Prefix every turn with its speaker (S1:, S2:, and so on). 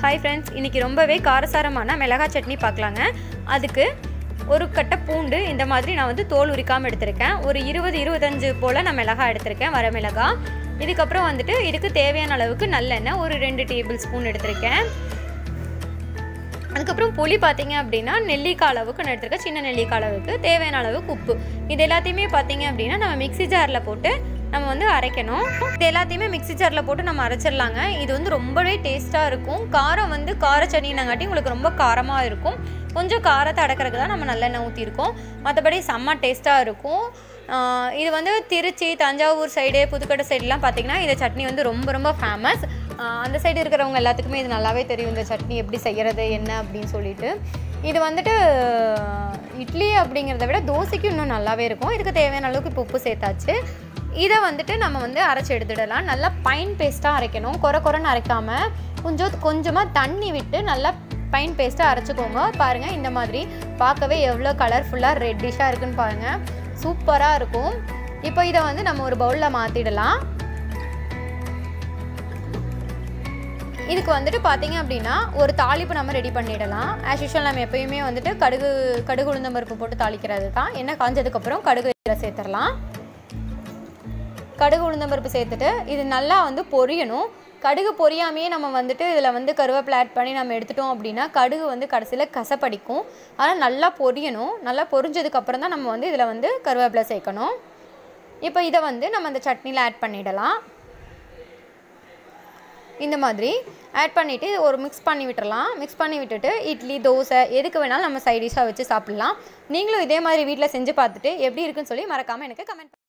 S1: hi friends இன்றைக்கி ரொம்பவே காரசாரமான மிளகாய் சட்னி பார்க்கலாங்க அதுக்கு ஒரு கட்டை பூண்டு இந்த மாதிரி நான் வந்து தோல் உரிக்காமல் எடுத்திருக்கேன் ஒரு இருபது இருபத்தஞ்சு போல் நான் மிளகாய் எடுத்திருக்கேன் வர மிளகாய் இதுக்கப்புறம் வந்துட்டு இதுக்கு தேவையான அளவுக்கு நல்லெண்ணெய் ஒரு ரெண்டு டேபிள் ஸ்பூன் எடுத்திருக்கேன் அதுக்கப்புறம் புளி பார்த்தீங்க அப்படின்னா நெல்லிக்காய் அளவுக்கு நான் எடுத்திருக்கேன் சின்ன நெல்லிக்காய் அளவுக்கு தேவையான அளவுக்கு உப்பு இது எல்லாத்தையுமே பார்த்தீங்க அப்படின்னா நம்ம மிக்ஸி ஜாரில் போட்டு நம்ம வந்து அரைக்கணும் இது எல்லாத்தையுமே மிக்ஸி ஜாரில் போட்டு நம்ம அரைச்சிடலாங்க இது வந்து ரொம்பவே டேஸ்ட்டாக இருக்கும் காரம் வந்து கார சட்னினாங்காட்டி உங்களுக்கு ரொம்ப காரமாக இருக்கும் கொஞ்சம் காரத்தை அடக்கிறதுக்கு தான் நம்ம நல்லெண்ணெய் ஊற்றிருக்கோம் மற்றபடி செம்ம டேஸ்ட்டாக இருக்கும் ஆஹ் இது வந்து திருச்சி தஞ்சாவூர் சைடு புதுக்கோட்டை சைடுலாம் பார்த்தீங்கன்னா இந்த சட்னி வந்து ரொம்ப ரொம்ப ஃபேமஸ் அந்த சைடு இருக்கிறவங்க எல்லாத்துக்குமே இது நல்லாவே தெரியும் இந்த சட்னி எப்படி செய்கிறது என்ன அப்படின்னு சொல்லிட்டு இது வந்துட்டு இட்லி அப்படிங்கிறத விட தோசைக்கு இன்னும் நல்லாவே இருக்கும் இதுக்கு தேவையான அளவுக்கு இப்போ உப்பு சேர்த்தாச்சு இதை வந்துட்டு நம்ம வந்து அரைச்சி எடுத்துடலாம் நல்லா பைன் பேஸ்ட்டாக அரைக்கணும் குறை குறைன்னு அரைக்காமல் கொஞ்சம் கொஞ்சமாக தண்ணி விட்டு நல்லா பைன் பேஸ்ட்டாக அரைச்சிக்கோங்க பாருங்கள் இந்த மாதிரி பார்க்கவே எவ்வளோ கலர்ஃபுல்லாக ரெட்டிஷாக இருக்குன்னு பாருங்கள் சூப்பராக இருக்கும் இப்போ இதை வந்து நம்ம ஒரு பவுலில் மாற்றிடலாம் இதுக்கு வந்துட்டு பார்த்தீங்க அப்படின்னா ஒரு தாளிப்பு நம்ம ரெடி பண்ணிடலாம் ஆஸ் யூஷுவல் நம்ம எப்பயுமே வந்துட்டு கடுகு கடுகு உளுந்தம் பருப்பு போட்டு தாளிக்கிறது தான் எண்ணெய் காஞ்சதுக்கப்புறம் கடுகு இதில் சேர்த்துடலாம் கடுகு உளுந்தம் பருப்பு சேர்த்துட்டு இது நல்லா வந்து பொரியணும் கடுகு பொரியாமையே நம்ம வந்துட்டு இதில் வந்து கருவேப்பிலை ஆட் பண்ணி நம்ம எடுத்துட்டோம் அப்படின்னா கடுகு வந்து கடைசியில் கசப்படிக்கும் ஆனால் நல்லா பொரியணும் நல்லா பொரிஞ்சதுக்கப்புறம் தான் நம்ம வந்து இதில் வந்து கருவேப்பிலை சேர்க்கணும் இப்போ இதை வந்து நம்ம அந்த சட்னியில் ஆட் பண்ணிடலாம் இந்த மாதிரி ஆட் பண்ணிவிட்டு ஒரு மிக்ஸ் பண்ணி விட்டுறலாம் மிக்ஸ் பண்ணி விட்டுட்டு இட்லி தோசை எதுக்கு வேணாலும் நம்ம சைடிஷாக வச்சு சாப்பிட்லாம் நீங்களும் இதே மாதிரி வீட்டில் செஞ்சு பார்த்துட்டு எப்படி இருக்குன்னு சொல்லி மறக்காமல் எனக்கு கமெண்ட்